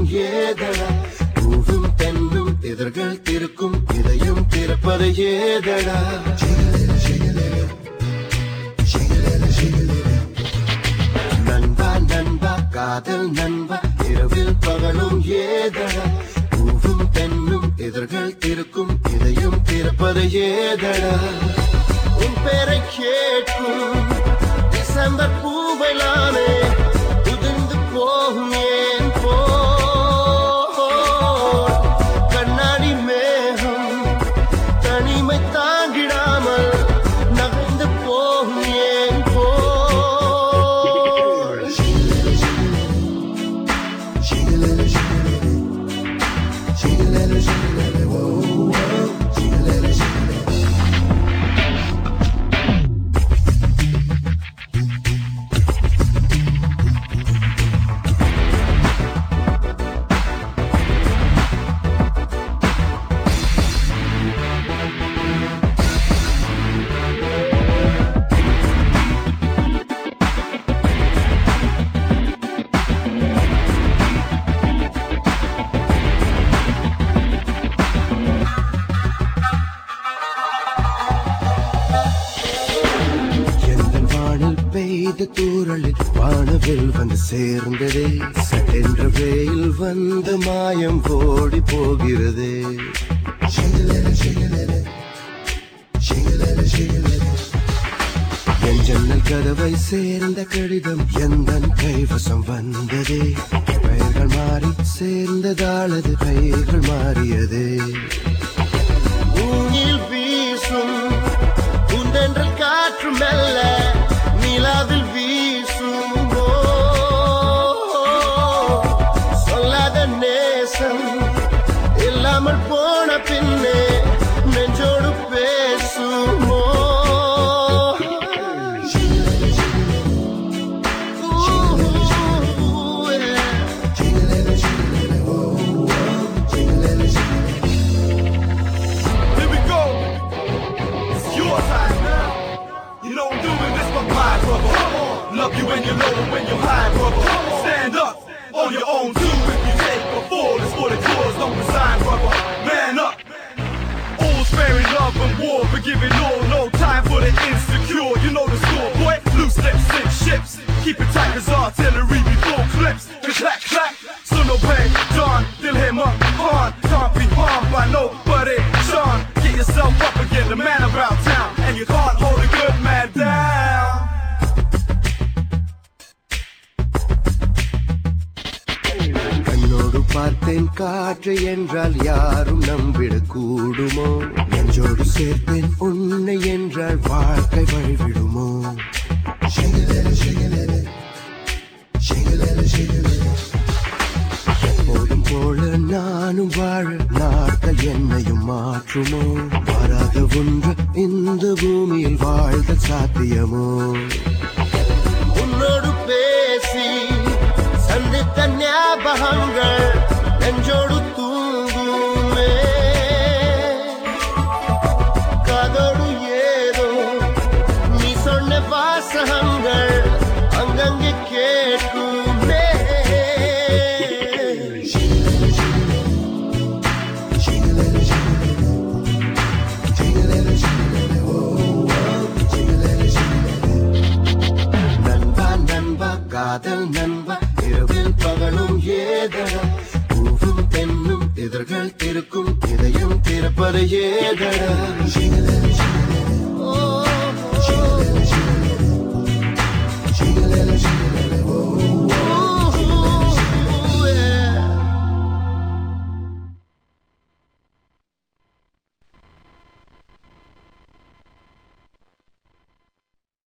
ஏதடா பூவும் தென்னும் இதழ்கள் திருக்கும் இதையும் திறப்பது ஏதடா நண்பா நண்பா காதல் நண்பா இரவில் பகலும் ஏதடா பூவும் தென்னும் இதழ்கள் திருக்கும் இதையும் திறப்பது ஏதடா உன் பேரை கேட்கும் டிசம்பர் பூவைலானே உதிர்ந்து போகும் ஏன் போ கண்ணாடி மேகம் தனிமை தாங்கிடாமல் நகர்ந்து போகும் ஏன் போ எந்தன் வானில் பெய்த தூரலில் வானவில் வந்து சேர்ந்ததே சட்டென்ற வெயில் வந்து மாயம் ஓடி போகிறதே என் ஜன்னல் கதவை சேர்ந்த கடிதம் எந்தன் கைவசம் வந்ததே பெயர்கள் மாறி சேர்ந்ததாளது பெயர்கள் மாறியதே ஊனில் வீசும் உண்டென்றல் காற்று மெல்ல நிலாவில் வீசும் ஓ, சொல்லாத நேசம் இல்லாமல் போன பின்னே நெஞ்சோடு பேசுமோ Ooh, yeah. Here we go. It's your time now. You know I'm doing this for my brother. Love you when you're low and when you're high, brother. Stand up on your own too. If you take a fall, it's for the cause. Don't resign, brother. Man up. All sparing love and war, forgiving all. No time for the insecure. You know the score, boy. Loose lips, sink ships. Keep it tight as artillery before clips. Clack, clack. So no pain, John. Still him up, Han. Can't be harmed by nobody. Sean, get yourself up again. The man about town, and you can't hold a good man down. கண்ணோடு பார்த்தேன் காற்று என்றால் யாரும் நம்பிடக் கூடுமோ நெஞ்சோடு சேர்த்தேன் உன்னை என்றால் வாழ்க்கை வழிவிடுமோ எப்போதும் போல நானும் வாழ நாட்கள் என்னையும் மாற்றுமோ வராத ஒன்று இந்த பூமியில் வாழ்தல் சாத்தியமோ உன்னோடு பேசி சந்தித்த ஞாபகங்கள் நெஞ்சோடு தூங்குமே காதோடு ஏதோ நீ சொன்ன வாசகங்கள் அங்கங்கே கேட்குமே நண்பா நண்பா காதல் நண்பா இரவில் பகலும் ஏதடா பூவும் பெண்ணும் இதழ்கள் திருக்கும் இதையும் திறப்பது ஏதடா ஓ, ஓ,